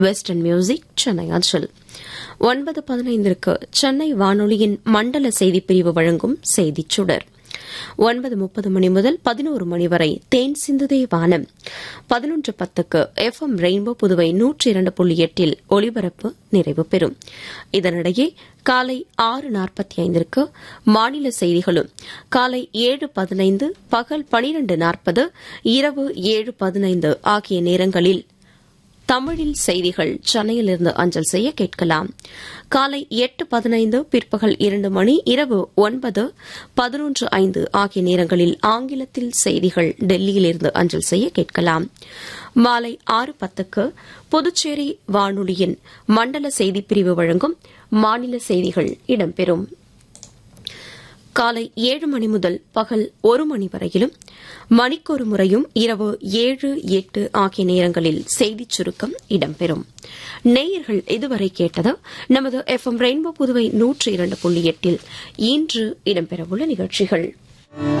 western music Chennai அஞ்சல் ஒன்பது பதினைந்திற்கு சென்னை வானொலியின் மண்டல செய்திப் பிரிவு வழங்கும் செய்திச் சுடர் ஒன்பது முப்பது மணி முதல் பதினோரு மணி வரை தேன் சிந்துதே வானம் பதினொன்று பத்துக்கு எஃப் எம் ரெயின்போ புதுவை நூற்றி இரண்டு புள்ளி எட்டில் ஒலிபரப்பு நிறைவு பெறும் இதனிடையே காலை ஆறு நாற்பத்தி ஐந்திற்கு மாநில செய்திகளும் காலை ஏழு பதினைந்து பகல் பனிரண்டு நாற்பது இரவு ஏழு பதினைந்து ஆகிய நேரங்களில் தமிழில் செய்திகள் சென்னையிலிருந்து அஞ்சல் செய்ய கேட்கலாம் காலை எட்டு பதினைந்து பிற்பகல் இரண்டு மணி இரவு ஒன்பது பதினொன்று ஐந்து ஆகிய நேரங்களில் ஆங்கிலத்தில் செய்திகள் டெல்லியிலிருந்து அஞ்சல் செய்ய கேட்கலாம் மாலை ஆறு பத்துக்கு புதுச்சேரி வானொலியின் மண்டல செய்திப் பிரிவு வழங்கும் மாநில செய்திகள் இடம்பெறும் காலை ஏழு மணி முதல் பகல் ஒரு மணி வரையிலும் மணிக்கொரு முறையும் இரவு ஏழு எட்டு ஆகிய நேரங்களில் செய்திச் சுருக்கம் இடம்பெறும் நேயர்கள் இதுவரை கேட்டது நமது எஃப் எம் ரெயின்போ புதுவை நூற்றி இரண்டு புள்ளி எட்டில் இன்று இடம்பெறவுள்ள நிகழ்ச்சிகள்